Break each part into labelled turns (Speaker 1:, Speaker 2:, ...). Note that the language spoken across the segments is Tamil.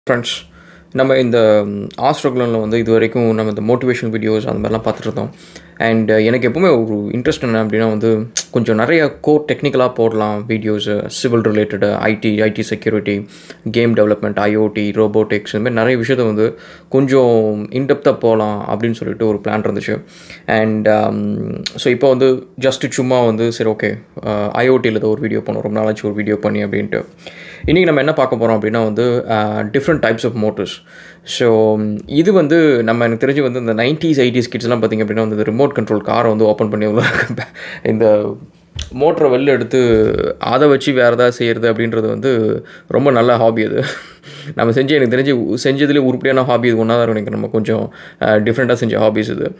Speaker 1: ஃப்ரெண்ட்ஸ் நம்ம இந்த ஆஸ்ட்ரோக்லனில் வந்து இது வரைக்கும் நம்ம இந்த மோட்டிவேஷன் வீடியோஸ் அந்த மாதிரிலாம் பார்த்துட்டு இருந்தோம் அண்ட் எனக்கு எப்பவுமே ஒரு இன்ட்ரெஸ்ட் என்ன அப்படின்னா வந்து கொஞ்சம் நிறைய கோர் டெக்னிக்கலாக போடலாம் videos civil related IT IT security game development IOT robotics இந்த மாதிரி நிறைய விஷயத்த வந்து கொஞ்சம் இன்டெப்த்தாக போகலாம் அப்படின்னு சொல்லிட்டு ஒரு பிளான் இருந்துச்சு அண்ட் ஸோ இப்போ வந்து ஜஸ்ட் சும்மா வந்து சரி ஓகே ஐஓடியில் ஏதோ ஒரு வீடியோ பண்ணோம் ரொம்ப நாளாச்சு ஒரு வீடியோ பண்ணி அப்படின்ட்டு இன்றைக்கி நம்ம என்ன பார்க்க போகிறோம் அப்படின்னா வந்து different types of motors so இது வந்து நம்ம எனக்கு தெரிஞ்சு வந்து இந்த நைன்டிஸ் எயிட்டிஸ் கிட்ஸ்லாம் பார்த்திங்க அப்படின்னா வந்து ரிமோட் கண்ட்ரோல் காரை வந்து ஓப்பன் பண்ணி இந்த மோட்டரை வெளில எடுத்து அதை வச்சு வேறு ஏதாவது செய்கிறது அப்படின்றது வந்து ரொம்ப நல்ல ஹாபி அது நம்ம செஞ்சு எனக்கு தெரிஞ்சு செஞ்சதுலேயே உருப்படியான ஹாபி இது ஒன்றா தான் இருக்கும் எனக்கு நம்ம கொஞ்சம் டிஃப்ரெண்ட்டாக செஞ்ச ஹாபிஸ் இது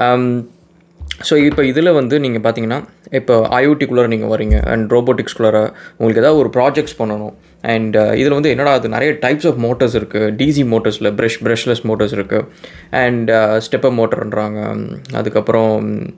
Speaker 1: ஸோ இப்போ இதில் வந்து நீங்கள் பார்த்தீங்கன்னா இப்போ ஐஓடிக்குள்ளார நீங்கள் வரீங்க அண்ட் ரோபோட்டிக்ஸ்குள்ளார உங்களுக்கு ஏதாவது ஒரு ப்ராஜெக்ட்ஸ் பண்ணணும் அண்ட் இதில் வந்து என்னடா அது நிறைய டைப்ஸ் ஆஃப் மோட்டர்ஸ் இருக்குது டிசி மோட்டர்ஸில் ப்ரெஷ் ப்ரெஷ்லெஸ் மோட்டர்ஸ் இருக்குது அண்ட் ஸ்டெப்பர் மோட்டர்ன்றாங்க அதுக்கப்புறம்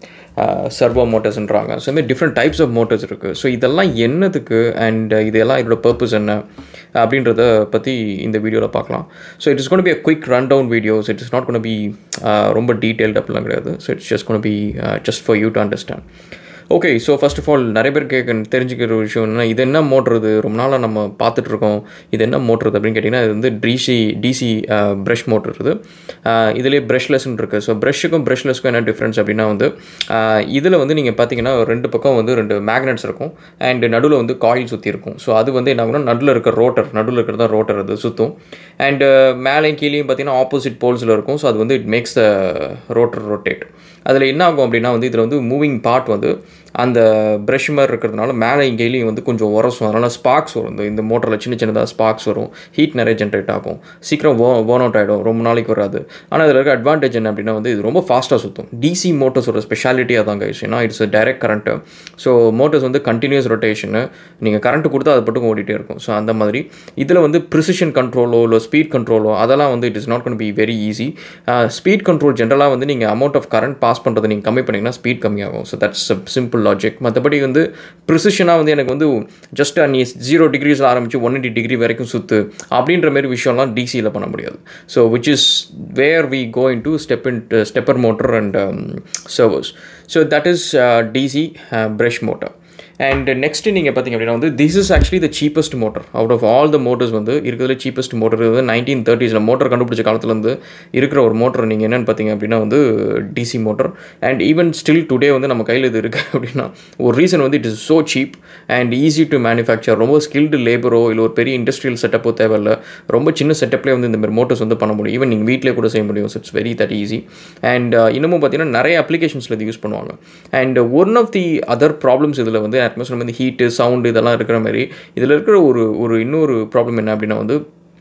Speaker 1: சர்வோ மோட்டர்ஸ்ன்றாங்க ஸோ மாதிரி டிஃப்ரெண்ட் டைப்ஸ் ஆஃப் மோட்டர்ஸ் இருக்குது ஸோ இதெல்லாம் என்னதுக்கு அண்ட் இதெல்லாம் இதோட பர்பஸ் என்ன அப்படின்றத பற்றி இந்த வீடியோவில் பார்க்கலாம் so it is gonna be a quick rundown videos it is not gonna be ரொம்ப டீட்டெயில்டு அப்படிலாம் கிடையாது so it's just gonna be just for you to understand okay so first of all நிறைய பேர் கேட்க தெரிஞ்சுக்கிற ஒரு விஷயம் என்ன இது என்ன மோட்ரு ரொம்ப நாளாக நம்ம பார்த்துட்ருக்கோம் இது என்ன மோட்ரு அப்படின்னு கேட்டிங்கன்னா இது வந்து டிசி டிசி ப்ரஷ் மோட்ரு இது இதுலேயே ப்ரஷ்லெஸ்ன்னு இருக்குது ஸோ ப்ரஷ்ஷுக்கும் ப்ரஷ்லெஸ்க்கும் என்ன டிஃப்ரென்ஸ் அப்படின்னா வந்து இதில் வந்து நீங்கள் பார்த்தீங்கன்னா ரெண்டு பக்கம் வந்து ரெண்டு மேக்னெட்ஸ் இருக்கும் அண்ட் நடுவில் வந்து காயில் சுற்றி இருக்கும் ஸோ அது வந்து என்ன ஆகும்னா நடுவில் இருக்க ரோட்டர் நடுவில் இருக்கிறது தான் ரோட்டர் அது சுற்றும் அண்டு மேலேயும் கீழேயும் பார்த்தீங்கன்னா ஆப்போசிட் போல்ஸில் இருக்கும் ஸோ அது வந்து it makes the rotor rotate அதில் என்ன ஆகும் அப்படின்னா வந்து இதில் வந்து மூவிங் பார்ட் வந்து அந்த ப்ரஷ் மாதிரி இருக்கிறதுனால மேலே இங்கேயும் வந்து கொஞ்சம் உரசும் அதனால் ஸ்பார்க்ஸ் வரும் இந்த இந்த மோட்டரில் சின்ன சின்னதாக ஸ்பார்க்ஸ் வரும் ஹீட் நிறைய ஜென்ரேட் ஆகும் சீக்கிரம் ஓ ஓன் அவுட் ஆகிடும் ரொம்ப நாளைக்கு வராது ஆனால் இதில் இருக்க அட்வான்டேஜ் என்ன அப்படின்னா வந்து இது ரொம்ப ஃபாஸ்ட்டாக சுற்றும் டிசி மோட்டர்ஸோட ஸ்பெஷாலிட்டியாக தான் கைஸ் ஏன்னா it's direct current so motors வந்து கண்டினியூஸ் ரொட்டேஷனு நீங்கள் கரண்ட்டு கொடுத்தா அது மட்டும் ஓடிட்டே இருக்கும் ஸோ அந்த மாதிரி இதில் வந்து ப்ரிசிஷன் கண்ட்ரோலோ இல்லை ஸ்பீட் கண்ட்ரோலோ அதெல்லாம் வந்து it is not gonna be very easy speed control ஜென்ரலாக வந்து நீங்கள் அமௌண்ட் ஆஃப் கரண்ட் பாஸ் பண்ணுறதை நீங்கள் கம்மி பண்ணிங்கன்னா ஸ்பீட் கம்மியாகும் ஸோ தட்ஸ் சிம்பிள் லாஜிக் மற்றபடி வந்து ப்ரிசிஷனாக வந்து எனக்கு வந்து ஜஸ்ட் நீ ஜீரோ டிகிரிஸில் ஆரம்பித்து ஒன் எயிட்டி டிகிரி வரைக்கும் சுற்று அப்படின்ற மாதிரி விஷயம்லாம் டிசியில் பண்ண முடியாது so which is where we go into step in stepper motor and servos so that is DC brush motor and next நீங்கள் பார்த்தீங்க அப்படின்னா வந்து this is actually the cheapest motor out of all the motors வந்து இருக்கிறதுல சீப்பஸ்ட் மோட்டர் வந்து நைன்டீன் தேர்ட்டிஸில் மோட்டர் கண்டுபிடிச்ச காலத்துலேருந்து இருக்கிற ஒரு மோட்டர் நீங்கள் என்னென்னு பார்த்தீங்க அப்படின்னா வந்து DC motor and even still today வந்து நம்ம கையில் இது இருக்குது அப்படின்னா ஒரு ரீசன் வந்து it is so cheap and easy to manufacture ரொம்ப ஸ்கில்டு லேபரோ இல்லை ஒரு பெரிய இண்டஸ்ட்ரியல் செட்டப்போ தேவையில்ல ரொம்ப சின்ன செட்டப்லேயே வந்து இந்த மாதிரி மோட்டர்ஸ் வந்து பண்ண முடியும் ஈவன் நீங்கள் வீட்டிலே கூட செய்ய முடியும் it's very that easy and இன்னமும் பார்த்தீங்கன்னா நிறைய அப்ளிகேஷன்ஸில் இது யூஸ் பண்ணுவாங்க and one of the other problems இதில் வந்து யாருமே சொன்ன மாதிரி ஹீட்டு சவுண்டு இதெல்லாம் இருக்கிற மாதிரி இதில் இருக்கிற ஒரு ஒரு இன்னொரு ப்ராப்ளம் என்ன அப்படின்னா வந்து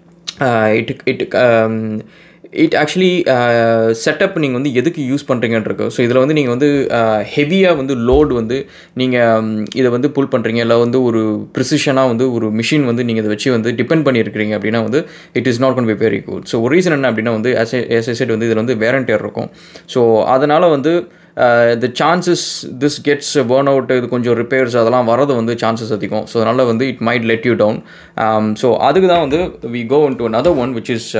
Speaker 1: it it it actually setup நீங்கள் வந்து எதுக்கு யூஸ் பண்ணுறீங்கன்றது ஸோ இதில் வந்து நீங்கள் வந்து ஹெவியாக வந்து லோடு வந்து நீங்கள் இதை வந்து புல் பண்ணுறீங்க இல்லை வந்து ஒரு ப்ரிசிஷனாக வந்து ஒரு மிஷின் வந்து நீங்கள் இதை வச்சு வந்து டிபெண்ட் பண்ணியிருக்கிறீங்க அப்படின்னா வந்து it is not gonna be very good so ஒரு ரீசன் என்ன அப்படின்னா வந்து எஸ் எஸ்எஸ்எட் வந்து இதில் வந்து வேரண்டியர் இருக்கும் ஸோ அதனால் வந்து the chances this gets burn out இது கொஞ்சம் ரிப்பேர்ஸ் அதெல்லாம் வரது வந்து சான்சஸ் அதிகம் ஸோ அதனால் வந்து it might let you down so அதுக்கு தான் வந்து we go into another one which is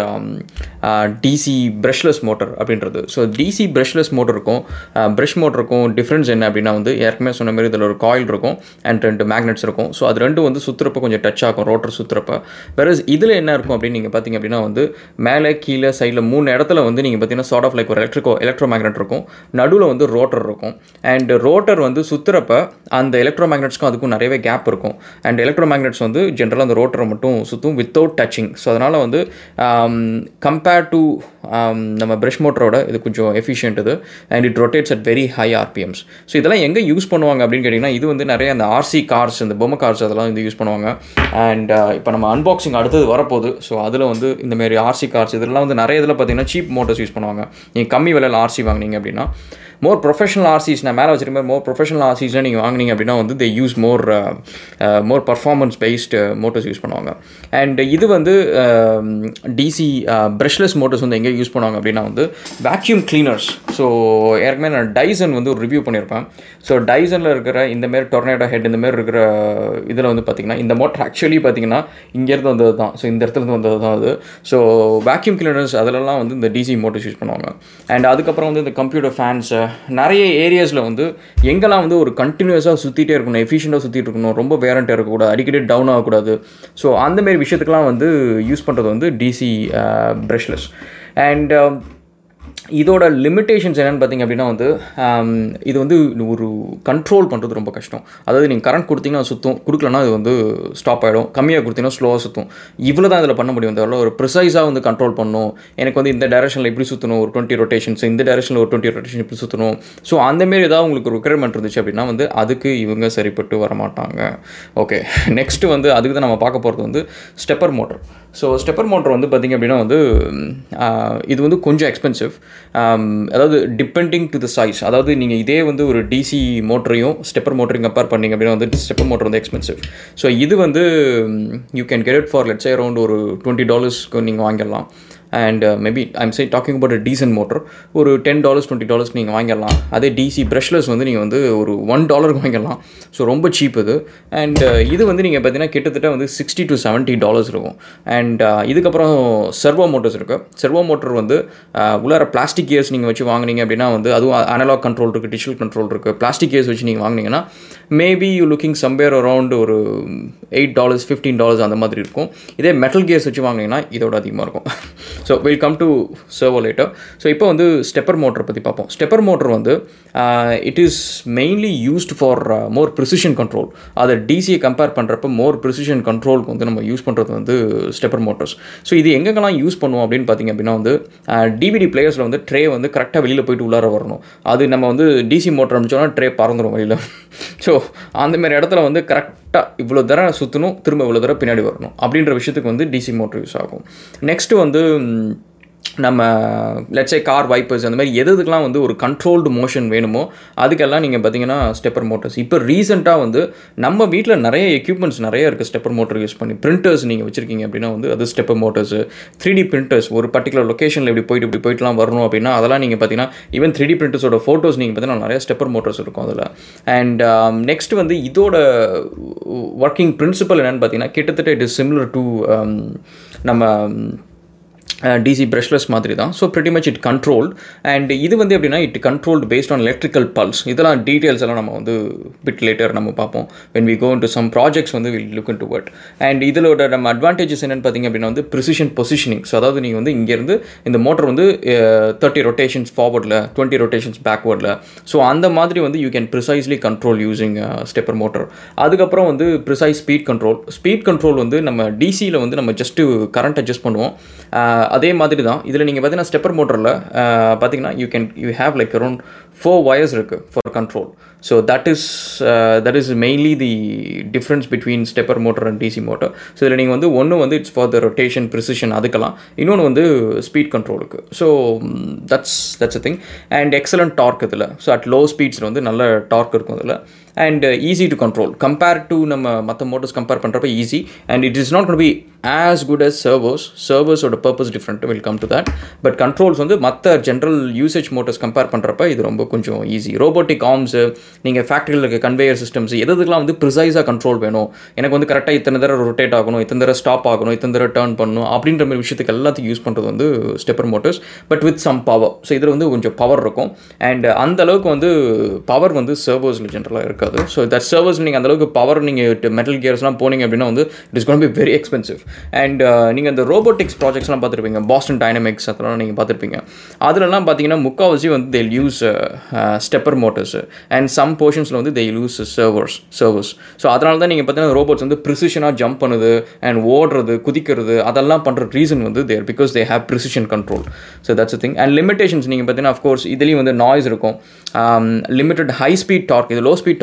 Speaker 1: DC brushless motor அப்படின்றது ஸோ டிசி ப்ரஷ்லெஸ் மோட்டருக்கும் ப்ரஷ் மோட்டருக்கும் டிஃப்ரென்ஸ் என்ன அப்படின்னா வந்து ஏற்கனவே சொன்ன மாதிரி இதில் ஒரு காயில் இருக்கும் அண்ட் ரெண்டு மேக்னெட்ஸ் இருக்கும் ஸோ அது ரெண்டும் வந்து சுற்றுறப்ப கொஞ்சம் டச் ஆகும் ரோட்டர் சுற்றுறப்ப வேறு இதில் என்ன இருக்கும் அப்படின்னு நீங்கள் பார்த்தீங்க அப்படின்னா வந்து மேலே கீழே சைடில் மூணு இடத்துல வந்து நீங்கள் பார்த்தீங்கன்னா சார்ட் ஆஃப் லைக் ஒரு எலக்ட்ரிக்கோ எலக்ட்ரோ மேக்னெட் இருக்கும் நடுவில் வந்து ரோட்டர் இருக்கும் அண்ட் ரோட்டர் வந்து சுற்றுறப்ப அந்த எலக்ட்ரோ மேக்னெட்ஸ்க்கும் அதுக்கும் நிறையவே கேப் இருக்கும் அண்ட் எலக்ட்ரோ மேக்னெட்ஸ் வந்து ஜென்ரலாக அந்த ரோட்டரை மட்டும் சுற்றும் வித்தவுட் டச்சிங் ஸோ அதனால் வந்து கம்பேர் டு நம்ம ப்ரஷ் மோட்டரோட இது கொஞ்சம் எஃபிஷியன்ட் இது and it rotates at very high RPMs so இதெல்லாம் எங்கே யூஸ் பண்ணுவாங்க அப்படின்னு கேட்டிங்கன்னா இது வந்து நிறைய அந்த ஆர்சி கார்ஸ் இந்த பொம்மை கார்ஸ் அதெல்லாம் வந்து யூஸ் பண்ணுவாங்க அண்ட் இப்போ நம்ம அன்பாக்சிங் அடுத்தது வரப்போகுது ஸோ அதில் வந்து இந்தமாரி ஆர்சி கார்ஸ் இதெல்லாம் வந்து நிறைய இதில் பார்த்தீங்கன்னா சீப் மோட்டர்ஸ் யூஸ் பண்ணுவாங்க நீங்கள் கம்மி விலையில் ஆர்சி வாங்கினீங்க அப்படின்னா மோர் ப்ரொஃபஷனல் ஆர்சிஸ் நான் மேலே வச்சிருக்க மோர் ப்ரொஃபஷனல் ஆர்சிஸ்லாம் நீங்கள் வாங்குனீங்க அப்படின்னா வந்து they use more more performance based motors use பண்ணுவாங்க அண்ட் இது வந்து டிசி ப்ரஷ்லெஸ் மோட்டர்ஸ் வந்து எங்கே யூஸ் பண்ணுவாங்க அப்படின்னா வந்து வேக்யூம் கிளீனர்ஸ் ஸோ ஏற்கனவே நான் டைசன் வந்து ஒரு ரிவ்யூ பண்ணியிருப்பேன் ஸோ டைசனில் இருக்கிற இந்த மாதிரி டொர்னேடோ ஹெட் இந்த மாதிரி இருக்கிற இதில் வந்து பார்த்திங்கன்னா இந்த மோட்டர் ஆக்சுவலி பார்த்தீங்கன்னா இங்கேருந்து வந்தது தான் ஸோ இந்த இடத்துலேருந்து வந்தது தான் அது ஸோ வேக்யூம் கிளீனர்ஸ் அதிலலாம் வந்து இந்த டிசி மோட்டர்ஸ் யூஸ் பண்ணுவாங்க அண்ட் அதுக்கப்புறம் வந்து இந்த கம்ப்யூட்டர் ஃபேன்ஸு நிறைய ஏரியாஸில் வந்து எங்கெல்லாம் வந்து ஒரு கண்டினியூஸாக சுற்றிட்டே இருக்கணும் எஃபிஷியண்ட்டாக சுற்றிட்டு இருக்கணும் ரொம்ப வேரண்ட்டாக இருக்கக்கூடாது அடிக்கடி டவுன் ஆகக்கூடாது ஸோ அந்தமாரி விஷயத்துக்கெலாம் வந்து யூஸ் பண்ணுறது வந்து டிசி ப்ரஷ்லெஸ் அண்ட் இதோட லிமிட்டேஷன்ஸ் என்னென்னு பார்த்தீங்க அப்படின்னா வந்து இது வந்து ஒரு கண்ட்ரோல் பண்ணுறது ரொம்ப கஷ்டம் அதாவது நீங்கள் கரண்ட் கொடுத்தீங்கன்னா சுற்றும் கொடுக்கலனா அது வந்து ஸ்டாப் ஆகிடும் கம்மியாக கொடுத்தீங்கன்னா ஸ்லோவாக சுற்றும் இவ்வளோ தான் இதில் பண்ண முடியும் இந்த ஒரு ப்ரிசைஸாக வந்து கண்ட்ரோல் பண்ணணும் எனக்கு வந்து இந்த டேரக்ஷனில் எப்படி சுற்றணும் ஒரு டுவெண்ட்டி ரொட்டேஷன்ஸ் இந்த டேரக்ஷனில் ஒரு டுவெண்ட்டி ரொட்டேஷன் எப்படி சுற்றணும் ஸோ அந்தமாரி ஏதாவது உங்களுக்கு ரிக்யர்மெண்ட் இருந்துச்சு அப்படின்னா வந்து அதுக்கு இவங்க சரிப்பட்டு வரமாட்டாங்க ஓகே நெக்ஸ்ட்டு வந்து அதுக்கு தான் நம்ம பார்க்க போகிறது வந்து stepper motor so stepper motor வந்து பார்த்திங்க அப்படின்னா வந்து இது வந்து கொஞ்சம் எக்ஸ்பென்சிவ் அதாவது டிபெண்டிங் டு த சைஸ் அதாவது நீங்கள் இதே வந்து ஒரு டிசி மோட்டரையும் ஸ்டெப்பர் மோட்டரையும் கம்பேர் பண்ணிங்க அப்படின்னா வந்து ஸ்டெப்பர் மோட்டர் வந்து எக்ஸ்பென்சிவ் ஸோ இது வந்து you can get it for let's around ஒரு டுவெண்ட்டி டாலர்ஸ்க்கு நீங்கள் வாங்கிடலாம் and maybe I'm say talking about a decent motor ஒரு டென் டாலர்ஸ் டுவெண்ட்டி டாலர்ஸ்க்கு நீங்கள் வாங்கிடலாம் அதே டிசி ப்ரஷ்லெஸ் வந்து நீங்கள் வந்து ஒரு ஒன் டாலருக்கு வாங்கிடலாம் ஸோ ரொம்ப சீப் இது அண்ட் இது வந்து நீங்கள் பார்த்தீங்கன்னா கிட்டத்தட்ட வந்து சிக்ஸ்டி டு செவன்ட்டி டாலர்ஸ் இருக்கும் அண்ட் இதுக்கப்புறம் செர்வோ மோட்டர்ஸ் இருக்குது செர்வோ மோட்டர் வந்து உள்ளார பிளாஸ்டிக் இயர்ஸ் நீங்கள் வச்சு வாங்கினீங்க அப்படின்னா வந்து அதுவும் அனலாக் கண்ட்ரோல் இருக்குது டிஜிட்டல் கண்ட்ரோல் இருக்குது பிளாஸ்டிக் இயர்ஸ் வச்சு நீங்கள் வாங்கினீங்கன்னா maybe you looking somewhere around ஒரு எயிட் டாலர்ஸ் ஃபிஃப்டீன் டாலர்ஸ் அந்த மாதிரி இருக்கும் இதே மெட்டல் கியர்ஸ் வச்சு வாங்கினீங்கன்னா இதோட அதிகமாக இருக்கும் so will come to servo later so இப்போ வந்து ஸ்டெப்பர் மோட்டர் பற்றி பார்ப்போம் ஸ்டெப்பர் மோட்டர் வந்து it is mainly used for more precision control அதை டிசியை கம்பேர் பண்ணுறப்ப மோர் ப்ரிசிஷன் கண்ட்ரோலுக்கு வந்து நம்ம யூஸ் பண்ணுறது வந்து ஸ்டெப்பர் மோட்டர்ஸ் ஸோ இது எங்கெங்கெல்லாம் யூஸ் பண்ணுவோம் அப்படின்னு பார்த்தீங்க அப்படின்னா வந்து டிவிடி பிளேயர்ஸில் வந்து ட்ரே வந்து கரெக்டாக வெளியில் போயிட்டு உள்ளார வரணும் அது நம்ம வந்து டிசி மோட்டர் அனுப்பிச்சோன்னா ட்ரே பறந்துடும் வெளியில் ஸோ அந்தமாரி இடத்துல வந்து கரெக்டாக இவ்வளோ தரம் சுற்றணும் திரும்ப இவ்வளோ தரம் பின்னாடி வரணும் அப்படின்ற விஷயத்துக்கு வந்து டிசி மோட்டர் யூஸ் ஆகும் நெக்ஸ்ட்டு வந்து நம்ம லெட்ஸே கார் வைப்பர்ஸ் அந்த மாதிரி எது எதுக்கெலாம் வந்து ஒரு கண்ட்ரோல்டு மோஷன் வேணுமோ அதுக்கெல்லாம் நீங்கள் பார்த்தீங்கன்னா ஸ்டெப்பர் மோட்டர்ஸ் இப்போ ரீசெண்டாக வந்து நம்ம வீட்டில் நிறைய எக்யூப்மெண்ட்ஸ் நிறைய இருக்குது ஸ்டெப்பர் மோட்டர் யூஸ் பண்ணி பிரிண்டர்ஸ் நீங்கள் வச்சுருக்கீங்க அப்படின்னா வந்து அது stepper motors three D printers ஒரு பர்டிகுலர் லொக்கேஷனில் இப்படி போயிட்டு இப்படி போயிட்டுலாம் வரணும் அப்படின்னா அதெல்லாம் நீங்கள் பார்த்தீங்கன்னா ஈவன் த்ரீ டி பிரிண்டர்ஸோட ஃபோட்டோஸ் நீங்கள் பார்த்தீங்கன்னா நிறைய ஸ்டெப்பர் மோட்டர்ஸ் இருக்கும் அதில் அண்ட் நெக்ஸ்ட் வந்து இதோட ஒர்க்கிங் பிரின்சிபல் என்னென்னு பார்த்தீங்கன்னா கிட்டத்தட்ட இட் இஸ் சிமிலர் டு நம்ம டிசி ப்ரஷ்லெஸ் மாதிரி தான் so pretty much it controlled and இது வந்து எப்படின்னா it controlled based on electrical pulse இதெல்லாம் டீட்டெயில்ஸ் எல்லாம் நம்ம வந்து பிட் லேட்டர் நம்ம பார்ப்போம் when we go to some projects வந்து will look into what and இதிலோட நம்ம அட்வான்டேஜஸ் என்னென்னு பார்த்தீங்க அப்படின்னா வந்து ப்ரிசிஷன் பொசிஷனிங் ஸோ அதாவது நீங்கள் வந்து இங்கேருந்து இந்த மோட்டர் வந்து தேர்ட்டி ரொட்டேஷன்ஸ் ஃபார்வர்டில் டுவெண்ட்டி ரொட்டேஷன்ஸ் பேக்வர்டில் ஸோ அந்த மாதிரி வந்து you can precisely control using stepper motor அதுக்கப்புறம் வந்து precise speed control speed control வந்து நம்ம டிசியில் வந்து நம்ம ஜஸ்ட்டு கரண்ட் அட்ஜஸ்ட் பண்ணுவோம் அதே மாதிரி தான் இதில் நீங்கள் பார்த்தீங்கன்னா ஸ்டெப்பர் மோட்டரில் பார்த்தீங்கன்னா you can you have like around four wires இருக்குது for control so that is that is mainly the difference between stepper motor and DC motor so இதில் நீங்கள் வந்து ஒன்று வந்து it's for the rotation precision அதுக்கெல்லாம் இன்னொன்று வந்து ஸ்பீட் கண்ட்ரோலுக்கு so that's that's a thing and excellent torque இதில் ஸோ அட் லோ ஸ்பீட்ஸில் வந்து நல்ல டார்க் இருக்கும் இதில் and easy to control compare to நம்ம மற்ற மோட்டர்ஸ் கம்பேர் பண்ணுறப்ப easy and it is not gonna be as good as servers சர்வர்ஸோட purpose different will come to that but controls வந்து மற்ற ஜென்ரல் யூசேஜ் மோட்டர்ஸ் கம்பேர் பண்ணுறப்ப இது ரொம்ப கொஞ்சம் ஈஸி ரோபோட்டிக் ஆர்ம்ஸு நீங்கள் ஃபேக்ட்ரியில் இருக்க கன்வேயர் சிஸ்டம்ஸ் எதுக்கெல்லாம் வந்து ப்ரிசைஸாக கண்ட்ரோல் வேணும் எனக்கு வந்து கரெக்டாக இத்தனை தடவை ரொட்டேட் ஆகணும் இத்தனை தடவை ஸ்டாப் ஆகணும் இத்தனை தடவை டேர்ன் பண்ணணும் அப்படின்ற மாதிரி விஷயத்துக்கு எல்லாத்தையும் யூஸ் பண்ணுறது வந்து stepper motors but with some power so இதில் வந்து கொஞ்சம் பவர் இருக்கும் அண்ட் அந்த அளவுக்கு வந்து பவர் வந்து சர்வர்ஸில் ஜென்ரலாக இருக்காது ஸோ தட் சர்வர்ஸ் நீங்கள் அந்தளவுக்கு பவர் நீங்கள் மெட்டல் கியர்ஸ்லாம் போனீங்க அப்படின்னா வந்து it is gonna be very expensive and நீங்கள் இந்த ரோபோட்டிக்ஸ் ப்ராஜெக்ட்ஸ்லாம் பார்த்துருப்பீங்க பாஸ்டன் டைனமிக்ஸ் அதெல்லாம் நீங்கள் பார்த்துருப்பீங்க அதுலலாம் பார்த்தீங்கன்னா முக்கால்வாசி வந்து they use stepper motors and some போர்ஷன்ஸில் வந்து they use servers servers so அதனால தான் நீங்கள் பார்த்தீங்கன்னா ரோபோட்ஸ் வந்து ப்ரிசிஷனாக ஜம்ப் பண்ணுது அண்ட் ஓடுறது குதிக்கிறது அதெல்லாம் பண்ணுற ரீசன் வந்து there because they have precision control so that's thing and limitations நீங்கள் பார்த்தீங்கன்னா அஃப்கோர்ஸ் இதுலேயும் வந்து நாய்ஸ் இருக்கும் லிமிட்டட் ஹை ஸ்பீட் டார்க் இது low speed torque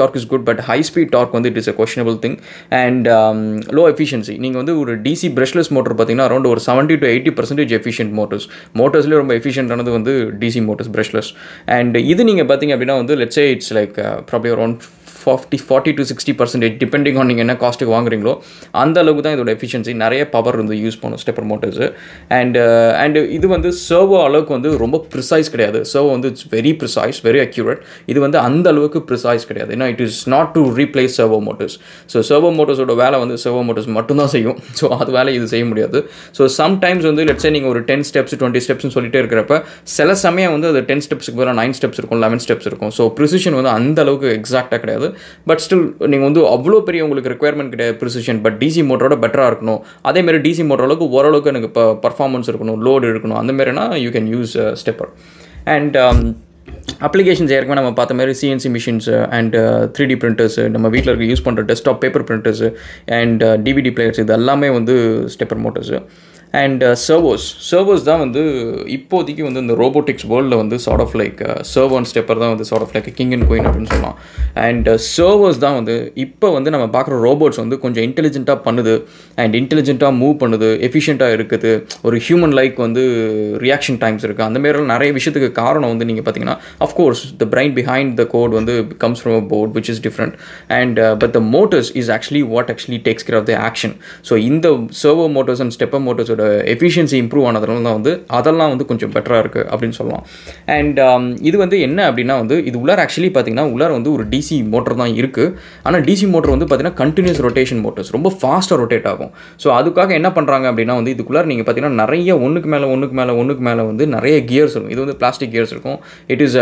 Speaker 1: torque is good but high speed torque வந்து it is a questionable thing and low efficiency நீங்கள் வந்து ஒரு டிசி பிரஷ்லெஸ் மோட்டர் பார்த்தீங்கன்னா அரௌண்ட் ஒரு seventy to eighty percentage efficient motors மோட்டர்ஸ்லேயே ரொம்ப எஃபிஷியன்டானது வந்து டிசி மோட்டர்ஸ் பிரஷ்லெஸ் அண்ட் இது நீங்கள் பார்த்தீங்க அப்படின்னா வந்து let's say it's like probably around forty forty to sixty percentage depending on நீங்கள் என்ன காஸ்ட்டுக்கு வாங்குறீங்களோ அந்த அளவுக்கு தான் இதோட எஃபிஷியன்சி நிறைய பவர் வந்து யூஸ் பண்ணும் ஸ்டெப்பர் மோட்டர்ஸு அண்ட் அண்ட் இது வந்து சர்வோ அளவுக்கு வந்து ரொம்ப ப்ரிசைஸ் கிடையாது சர்வோ வந்து it's very precise very accurate இது வந்து அந்த அளவுக்கு ப்ரிசைஸ் கிடையாது ஏன்னா it is not to replace servo motors so servo மோட்டர்ஸோட வேலை வந்து சர்வோ மோட்டர்ஸ் மட்டும்தான் செய்யும் ஸோ அது வேலை இது செய்ய முடியாது ஸோ சம்டைம்ஸ் வந்து லெட்ஸே நீங்கள் ஒரு டென் ஸ்டெப்ஸ் டுவெண்ட்டி ஸ்டெப்ஸ்னு சொல்லிட்டே இருக்கிறப்ப சில சமயம் வந்து அது டென் ஸ்டெப்ஸுக்கு பதிலாக நைன் ஸ்டெப்ஸ் இருக்கும் லெவன் ஸ்டெப்ஸ் இருக்கும் ஸோ ப்ரிசிஷன் வந்து அந்த அளவுக்கு எக்ஸாக்டாக கிடையாது பட் ஸ்டில் நீங்கள் வந்து அவ்வளோ பெரிய உங்களுக்கு ரெக்குயர்மெண்ட் கிடையாது ப்ரிசிஷன் பட் டிசி மோட்டரோட பெட்டராக இருக்கணும் அதேமாரி டிசி மோட்டர் அளவுக்கு ஓரளவுக்கு எனக்கு இப்போ பர்ஃபார்மன்ஸ் இருக்கணும் லோடு இருக்கணும் அந்த மாதிரினா you can use stepper and applications ஏற்கனவே நம்ம பார்த்த மாதிரி CNC machines and three D printers நம்ம வீட்டில் இருக்க யூஸ் பண்ணுற desktop paper printers and DVD players இது எல்லாமே வந்து stepper motors and servos servos தான் வந்து இப்போதைக்கு வந்து இந்த ரோபோட்டிக்ஸ் வேர்ல்டில் வந்து sort of like serve and stepper தான் வந்து sort of like king and queen அப்படின்னு சொல்லலாம் அண்ட் சர்வோஸ் தான் வந்து இப்போ வந்து நம்ம பார்க்குற ரோபோட்ஸ் வந்து கொஞ்சம் இன்டெலிஜென்ட்டாக பண்ணுது அண்ட் இன்டெலிஜென்ட்டாக மூவ் பண்ணுது எஃபிஷியண்ட்டாக இருக்குது ஒரு ஹியூமன் லைக் வந்து ரியாக்ஷன் டைம்ஸ் இருக்குது அந்த மாதிரிலாம் நிறைய விஷயத்துக்கு காரணம் வந்து நீங்கள் பார்த்தீங்கன்னா of course the brain behind the code வந்து comes from a board which is different and but the motors is actually what actually takes care of the action so இந்த சர்வோ மோட்டர்ஸ் அண்ட் ஸ்டெப்பர் மோட்டர்ஸோட எஃபிஷியன்சி இம்ப்ரூவ் ஆனதுனால தான் வந்து அதெல்லாம் வந்து கொஞ்சம் பெட்டராக இருக்குது அப்படின்னு சொல்லலாம் அண்ட் இது வந்து என்ன அப்படின்னா வந்து இது உள்ளார ஆக்சுவலி பார்த்தீங்கன்னா உள்ளார வந்து ஒரு டிசி மோட்டர் தான் இருக்குது ஆனால் டிசி மோட்டர் வந்து பார்த்தீங்கன்னா கண்டினியூஸ் ரொட்டேஷன் மோட்டர்ஸ் ரொம்ப ஃபாஸ்ட்டாக ரொட்டேட் ஆகும் ஸோ அதுக்காக என்ன பண்ணுறாங்க அப்படின்னா வந்து இதுக்குள்ளார நீங்கள் பார்த்தீங்கன்னா நிறைய ஒன்றுக்கு மேலே ஒன்றுக்கு மேலே ஒன்றுக்கு மேலே வந்து நிறைய கியர்ஸ் இருக்கும் இது வந்து பிளாஸ்டிக் கியர்ஸ் இருக்கும் it is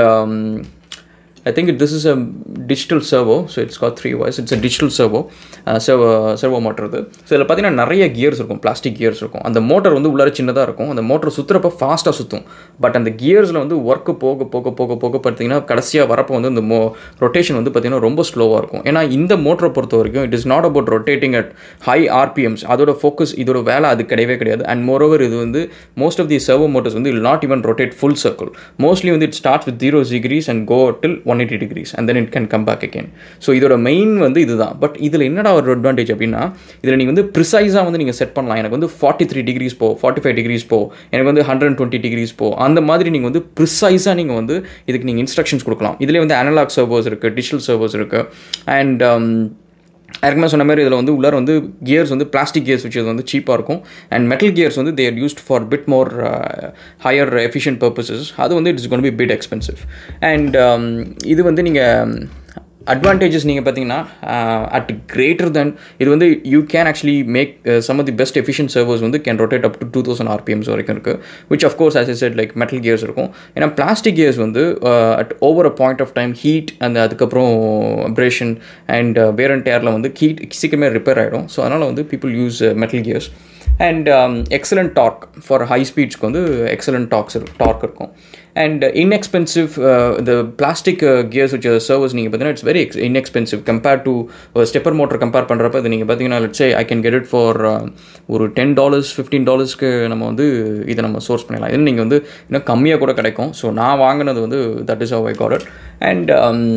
Speaker 1: I think it, this is a digital servo, so it's got three wires. It's a digital servo, uh, servo, servo motor இது ஸோ இதில் பார்த்தீங்கன்னா நிறைய கியர்ஸ் இருக்கும் பிளாஸ்டிக் கியர்ஸ் இருக்கும் அந்த மோட்டர் வந்து உள்ளார சின்னதாக இருக்கும் அந்த மோட்டர் சுற்றுறப்ப ஃபாஸ்ட்டாக சுற்றும் பட் அந்த கியர்ஸில் வந்து ஒர்க்கு போக போக போக போக பார்த்தீங்கன்னா கடைசியாக வரப்போ வந்து இந்த மோ ரொட்டேஷன் வந்து பார்த்தீங்கன்னா ரொம்ப ஸ்லோவாக இருக்கும் ஏன்னா இந்த மோட்டரை பொறுத்த வரைக்கும் it is not about rotating at high RPMs அதோட ஃபோக்கஸ் இதோட வேலை அது கிடையவே கிடையாது அண்ட் மோரோவர் இது வந்து most of the servo motors வந்து will not even rotate full circle mostly வந்து it start with zero degrees and go till one eighty degrees and then it can come back again so இதோட மெயின் வந்து இதுதான் பட் இதில் என்னடா ஒரு அட்வான்டேஜ் அப்படின்னா இதில் நீங்கள் வந்து ப்ரிசைஸாக வந்து நீங்கள் செட் பண்ணலாம் எனக்கு வந்து ஃபார்ட்டி த்ரீ டிகிரிஸ் போ ஃபார்ட்டி ஃபைவ் டிகிரிஸ் போ எனக்கு வந்து ஹண்ட்ரட் டுவெண்ட்டி டிகிரிஸ் போ அந்த மாதிரி நீங்கள் வந்து ப்ரிசைஸாக நீங்கள் வந்து இதுக்கு நீங்கள் இன்ஸ்ட்ரக்ஷன்ஸ் கொடுக்கலாம் இதிலே வந்து அனலாக் சர்வர்ஸ் இருக்குது டிஜிட்டல் சர்வர்ஸ் இருக்குது அண்ட் ஏற்கனவே சொன்ன மாதிரி இதில் வந்து உள்ளார வந்து கியர்ஸ் வந்து பிளாஸ்டிக் கியர்ஸ் வச்சு வந்து சீப்பாக இருக்கும் அண்ட் மெட்டல் கியர்ஸ் வந்து they're used for bit more higher efficient purposes அது வந்து it's gonna be bit expensive and இது வந்து நீங்கள் அட்வான்டேஜஸ் நீங்கள் பார்த்தீங்கன்னா அட் கிரேட்டர் தென் இது வந்து you can actually make some of the best efficient servers வந்து can rotate up to two thousand RPMs வரைக்கும் இருக்குது which of course as a set like metal gears இருக்கும் ஏன்னா பிளாஸ்டிக் கியர்ஸ் வந்து at over a point of time heat அந்த அதுக்கப்புறம் அப்ரேஷன் அண்ட் வேர் அண்ட் டேரில் வந்து ஹீட் சீக்கிரமே ரிப்பேர் ஆகிடும் ஸோ அதனால் வந்து people use metal gears and excellent torque for high ஸ்பீட்ஸ்க்கு வந்து எக்ஸலண்ட் டாக்ஸ் டார்க் இருக்கும் அண்ட் இன்எக்ஸ்பென்சிவ் இந்த பிளாஸ்டிக் கியர்ஸ் வச்ச சர்வஸ் நீங்கள் பார்த்தீங்கன்னா it's very ex inexpensive compare to stepper motor compare பண்ணுறப்ப இது நீங்கள் பார்த்தீங்கன்னா let's say I can get it for ஒரு டென் டாலர்ஸ் ஃபிஃப்டீன் டாலர்ஸ்க்கு நம்ம வந்து இதை நம்ம சோர்ஸ் பண்ணிடலாம் இது நீங்கள் வந்து இன்னும் கம்மியாக கூட கிடைக்கும் ஸோ நான் வாங்கினது வந்து that is how I got it and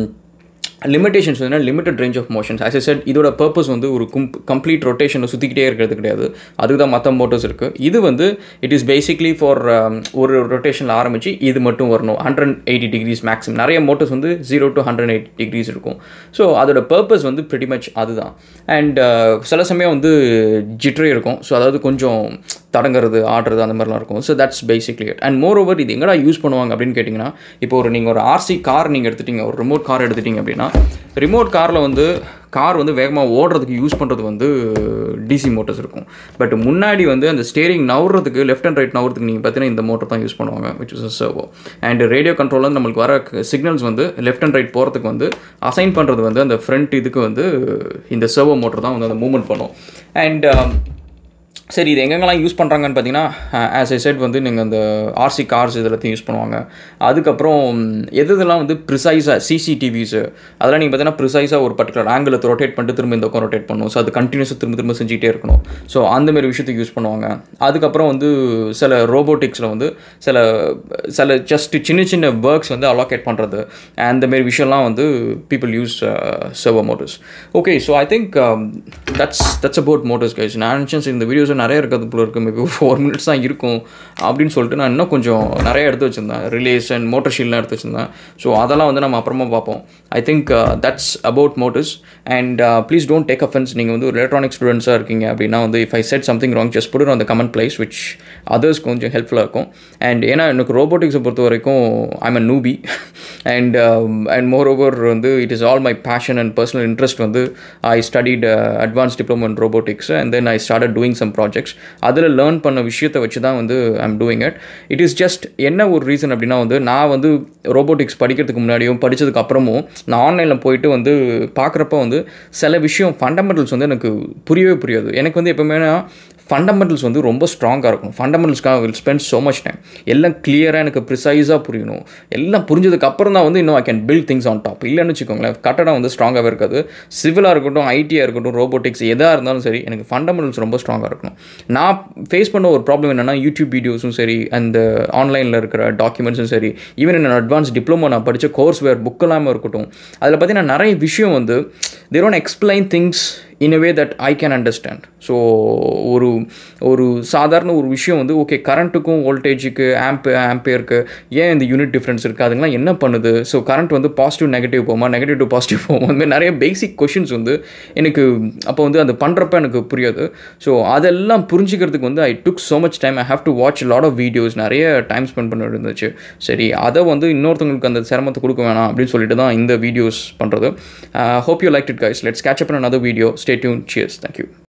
Speaker 1: limitations வந்து limited range of motions as a set இதோட பர்பஸ் வந்து ஒரு கும் கம்ப்ளீட் ரொட்டேஷனில் சுற்றிக்கிட்டே இருக்கிறது கிடையாது அதுக்கு தான் மற்ற மோட்டர்ஸ் இருக்குது இது வந்து இட் இஸ் பேசிக்லி ஃபார் ஒரு ரொட்டேஷனில் ஆரம்பித்து இது மட்டும் வரணும் ஹண்ட்ரட் எயிட்டி டிகிரிஸ் மேக்ஸிமம் நிறைய மோட்டர்ஸ் வந்து zero to hundred eighty degrees இருக்கும் ஸோ அதோட பர்பஸ் வந்து ப்ரிட்டி மச் அதுதான் அண்ட் சில சமயம் வந்து ஜிட்ரே இருக்கும் ஸோ அதாவது கொஞ்சம் தடங்குறது ஆடுறது அந்த மாதிரிலாம் இருக்கும் so that's basically it and more over இது எங்கடா யூஸ் பண்ணுவாங்க அப்படின்னு கேட்டிங்கன்னா இப்போ ஒரு நீங்கள் ஒரு ஆர்சி கார் நீங்கள் எடுத்துட்டீங்க ஒரு ரிமோட் கார் எடுத்துட்டீங்க அப்படின்னா ரிமோட் காரில் வந்து கார் வந்து வேகமாக ஓடுறதுக்கு யூஸ் பண்ணுறது வந்து டிசி மோட்டர்ஸ் இருக்கும் பட் முன்னாடி வந்து அந்த ஸ்டேரிங் நவுறதுக்கு லெஃப்ட் அண்ட் ரைட் நவுறதுக்கு நீங்கள் பார்த்தீங்கன்னா இந்த மோட்டர் தான் யூஸ் பண்ணுவாங்க which is servo and radio கண்ட்ரோலில் நம்மளுக்கு வர சிக்னல்ஸ் வந்து லெஃப்ட் அண்ட் ரைட் போகிறதுக்கு வந்து அசைன் பண்ணுறது வந்து அந்த ஃப்ரண்ட் இதுக்கு வந்து இந்த சர்வோ மோட்டர் தான் வந்து அந்த மூவ்மெண்ட் பண்ணும் அண்ட் சரி இது எங்கெங்கெல்லாம் யூஸ் பண்ணுறாங்கன்னு பார்த்தீங்கன்னா ஆஸ் ஐ செட் வந்து நீங்கள் அந்த ஆர்சி கார்ஸ் இதெல்லாத்தையும் யூஸ் பண்ணுவாங்க அதுக்கப்புறம் எது இதெல்லாம் வந்து ப்ரிசைஸாக சிசிடிவிஸு அதெல்லாம் நீங்கள் பார்த்தீங்கன்னா ப்ரிசைஸாக ஒரு பர்டிகுலர் ஆங்கிள் ரொட்டேட் பண்ணிட்டு திரும்ப இந்த பக்கம் ரொட்டேட் பண்ணணும் ஸோ அது கண்டினியூஸாக திரும்ப திரும்ப செஞ்சுட்டே இருக்கணும் ஸோ அந்தமாரி விஷயத்துக்கு யூஸ் பண்ணுவாங்க அதுக்கப்புறம் வந்து சில ரோபோட்டிக்ஸில் வந்து சில சில ஜஸ்ட் சின்ன சின்ன ஒர்க்ஸ் வந்து அலோகேட் பண்ணுறது அந்தமாரி விஷயம்லாம் வந்து people use server motors okay so I think that's that's about motors guys நான் நினச்சேன் இந்த வீடியோஸ் நிறைய இருக்கிறது போல இருக்குது மேபி ஃபோர் மினிட்ஸ் தான் இருக்கும் அப்படின்னு சொல்லிட்டு நான் இன்னும் கொஞ்சம் நிறைய எடுத்து வச்சுருந்தேன் ரிலேஸ் அண்ட் மோட்டர் ஷீல்லாம் எடுத்து வச்சுருந்தேன் ஸோ அதெல்லாம் வந்து நம்ம அப்புறமா பார்ப்போம் I think that's about motors and please don't take offence நீங்கள் வந்து ஒரு எலக்ட்ரானிக் ஸ்டூடெண்ட்ஸாக இருக்கீங்க அப்படின்னா வந்து if I said something wrong just put அந்த கமெண்ட் பிளேஸ் விச் அதர்ஸ் கொஞ்சம் ஹெல்ப்ஃபுல்லாக இருக்கும் அண்ட் ஏன்னா எனக்கு ரோபோட்டிக்ஸை பொறுத்த வரைக்கும் I'm a newbie and and more over வந்து it is all my passion and personal interest வந்து I studied advance diploma in robotics and then I start doing some projects அதில் லேர்ன் பண்ண விஷயத்தை வச்சு தான் வந்து I'm doing it it is just என்ன ஒரு ரீசன் அப்படின்னா வந்து நான் வந்து ரோபோட்டிக்ஸ் படிக்கிறதுக்கு முன்னாடியும் படித்ததுக்கு அப்புறமும் நான் ஆன்லைனில் போயிட்டு வந்து பார்க்குறப்ப வந்து சில விஷயம் ஃபண்டமெண்டல்ஸ் வந்து எனக்கு புரியவே புரியாது எனக்கு வந்து எப்பவுமே ஃபண்டமெண்டல்ஸ் வந்து ரொம்ப ஸ்ட்ராங்காக இருக்கும் ஃபண்டமெண்டல்ஸ்க்காக will spend so much time எல்லாம் கிளியராக எனக்கு ப்ரிசைஸாக புரியணும் எல்லாம் புரிஞ்சதுக்கு அப்புறம் தான் வந்து இன்னும் I can build things on top இல்லைன்னு வச்சுக்கோங்களேன் கட்டடம் வந்து ஸ்ட்ராங்காகவே இருக்காது சிவிலாக இருக்கட்டும் ஐடியாக இருக்கட்டும் ரோபோட்டிக்ஸ் எதாக இருந்தாலும் சரி எனக்கு ஃபண்டமெண்டல்ஸ் ரொம்ப ஸ்ட்ராங்காக இருக்கணும் நான் ஃபேஸ் பண்ண ஒரு ப்ராப்ளம் என்னென்னா யூடியூப் வீடியோஸும் சரி அந்த ஆன்லைனில் இருக்கிற டாக்குமெண்ட்ஸும் சரி ஈவன் என்ன அட்வான்ஸ் டிப்ளமோ நான் படித்த கோர்ஸ் வேர் புக் எல்லாமே இருக்கட்டும் அதில் பார்த்தீங்கன்னா நிறைய விஷயம் வந்து they don't explain things in a way that I can understand so ஒரு ஒரு சாதாரண ஒரு விஷயம் வந்து ஓகே கரண்ட்டுக்கும் வோல்டேஜுக்கு ஆம்பே ஆம்பேருக்கு ஏன் இந்த யூனிட் டிஃப்ரென்ஸ் இருக்குது அதுங்களாம் என்ன பண்ணுது ஸோ கரண்ட் வந்து பாசிட்டிவ் நெகட்டிவ் போகுமா நெகட்டிவ் டு பாசிட்டிவ் போகுமா அந்த மாதிரி நிறைய பேசிக் கொஷின்ஸ் வந்து எனக்கு அப்போ வந்து அது பண்ணுறப்ப எனக்கு புரியாது ஸோ அதெல்லாம் புரிஞ்சுக்கிறதுக்கு வந்து I took so much time I have to watch lot of videos நிறைய டைம் ஸ்பெண்ட் பண்ண இருந்துச்சு சரி அதை வந்து இன்னொருத்தவங்களுக்கு அந்த சிரமத்தை கொடுக்க வேணாம் அப்படின்னு சொல்லிட்டு தான் இந்த வீடியோஸ் பண்ணுறது hope you like it guys let's catch up another video stay tuned cheers thank you